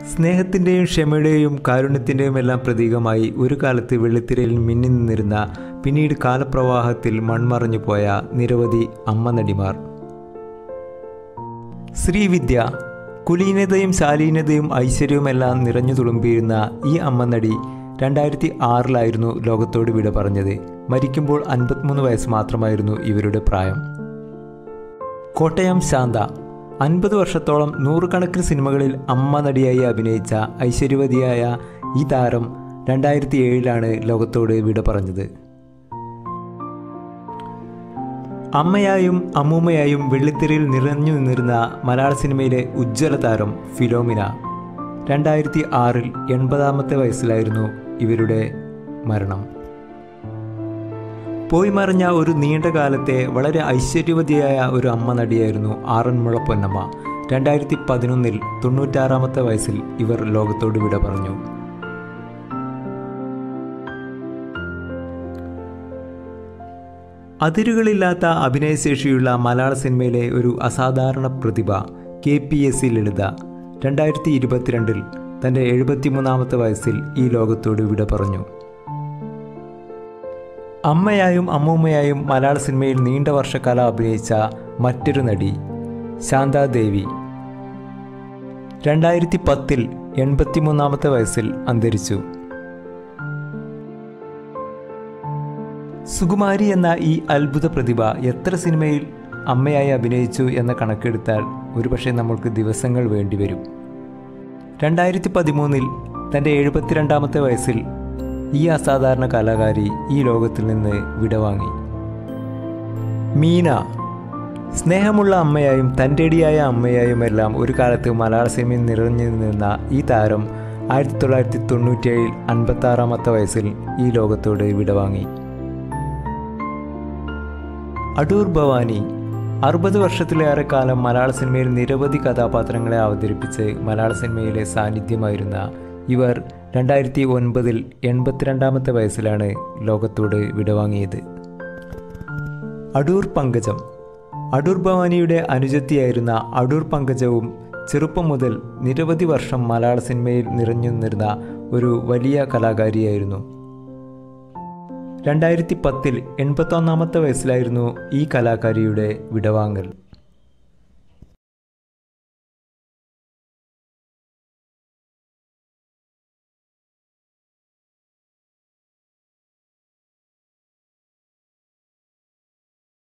സ്നേഹത്തിൻ്റെയും ക്ഷമയുടെയും കാരുണ്യത്തിൻ്റെയും എല്ലാം പ്രതീകമായി ഒരു കാലത്ത് വെള്ളിത്തിരയിൽ മിന്നി നിന്നിരുന്ന പിന്നീട് കാലപ്രവാഹത്തിൽ മൺമറഞ്ഞു പോയ നിരവധി അമ്മ നടിമാർ ശ്രീവിദ്യ കുലീനതയും ശാലീനതയും ഐശ്വര്യവുമെല്ലാം നിറഞ്ഞു തുളുമ്പിയിരുന്ന ഈ അമ്മ നടി രണ്ടായിരത്തി ആറിലായിരുന്നു ലോകത്തോട് വിട പറഞ്ഞത് മരിക്കുമ്പോൾ അൻപത്തിമൂന്ന് വയസ്സ് മാത്രമായിരുന്നു ഇവരുടെ പ്രായം കോട്ടയം ശാന്ത അൻപത് വർഷത്തോളം നൂറുകണക്കിന് സിനിമകളിൽ അമ്മ നടിയായി അഭിനയിച്ച ഐശ്വര്യവതിയായ ഈ താരം രണ്ടായിരത്തി ഏഴിലാണ് ലോകത്തോട് വിട പറഞ്ഞത് അമ്മയായും അമ്മൂമ്മയായും വെള്ളിത്തിരയിൽ നിറഞ്ഞു നിന്നിരുന്ന മലയാള സിനിമയിലെ ഉജ്ജ്വല താരം ഫിലോമിന രണ്ടായിരത്തി ആറിൽ എൺപതാമത്തെ വയസ്സിലായിരുന്നു ഇവരുടെ മരണം പോയി മറിഞ്ഞ ഒരു നീണ്ട കാലത്തെ വളരെ ഐശ്വര്യവതിയായ ഒരു അമ്മ നടിയായിരുന്നു ആറന്മുള പൊന്നമ്മ രണ്ടായിരത്തി പതിനൊന്നിൽ തൊണ്ണൂറ്റാറാമത്തെ വയസ്സിൽ ഇവർ ലോകത്തോട് വിട പറഞ്ഞു അതിരുകളില്ലാത്ത അഭിനയശേഷിയുള്ള മലയാള സിനിമയിലെ ഒരു അസാധാരണ പ്രതിഭ K P S C Lalitha രണ്ടായിരത്തി ഇരുപത്തിരണ്ടിൽ തൻ്റെ എഴുപത്തിമൂന്നാമത്തെ വയസ്സിൽ ഈ ലോകത്തോട് വിട പറഞ്ഞു അമ്മയായും അമ്മൂമ്മയായും മലയാള സിനിമയിൽ നീണ്ട വർഷക്കാലം അഭിനയിച്ച മറ്റൊരു നടി ശാന്താദേവി രണ്ടായിരത്തി പത്തിൽ എൺപത്തിമൂന്നാമത്തെ വയസ്സിൽ അന്തരിച്ചു സുകുമാരി എന്ന ഈ അത്ഭുത പ്രതിഭ എത്ര സിനിമയിൽ അമ്മയായി അഭിനയിച്ചു എന്ന കണക്കെടുത്താൽ ഒരുപക്ഷെ നമ്മൾക്ക് ദിവസങ്ങൾ വേണ്ടിവരും രണ്ടായിരത്തി പതിമൂന്നിൽ തൻ്റെ എഴുപത്തിരണ്ടാമത്തെ വയസ്സിൽ ഈ അസാധാരണ കലാകാരി ഈ ലോകത്തിൽ നിന്ന് വിടവാങ്ങി മീന സ്നേഹമുള്ള അമ്മയായും തൻ്റെടിയായ അമ്മയായും എല്ലാം ഒരു കാലത്ത് മലയാള സിനിമയിൽ നിറഞ്ഞു നിന്ന ഈ താരം ആയിരത്തി തൊള്ളായിരത്തി തൊണ്ണൂറ്റിയേഴിൽ അൻപത്താറാമത്തെ വയസ്സിൽ ഈ ലോകത്തോട് വിടവാങ്ങി അടൂർ ഭവാനി അറുപത് വർഷത്തിലേറെ കാലം മലയാള സിനിമയിൽ നിരവധി കഥാപാത്രങ്ങളെ അവതരിപ്പിച്ച് മലയാള സിനിമയിലെ സാന്നിധ്യമായിരുന്ന ഇവർ രണ്ടായിരത്തി ഒൻപതിൽ എൺപത്തിരണ്ടാമത്തെ വയസ്സിലാണ് ലോകത്തോട് വിടവാങ്ങിയത് അടൂർ പങ്കജം അടൂർ ഭവാനിയുടെ അനുജത്തിയായിരുന്ന അടൂർ പങ്കജവും ചെറുപ്പം മുതൽ നിരവധി വർഷം മലയാള സിനിമയിൽ നിറഞ്ഞു നിന്നിരുന്ന ഒരു വലിയ കലാകാരിയായിരുന്നു രണ്ടായിരത്തി പത്തിൽ എൺപത്തൊന്നാമത്തെ വയസ്സിലായിരുന്നു ഈ കലാകാരിയുടെ വിടവാങ്ങൽ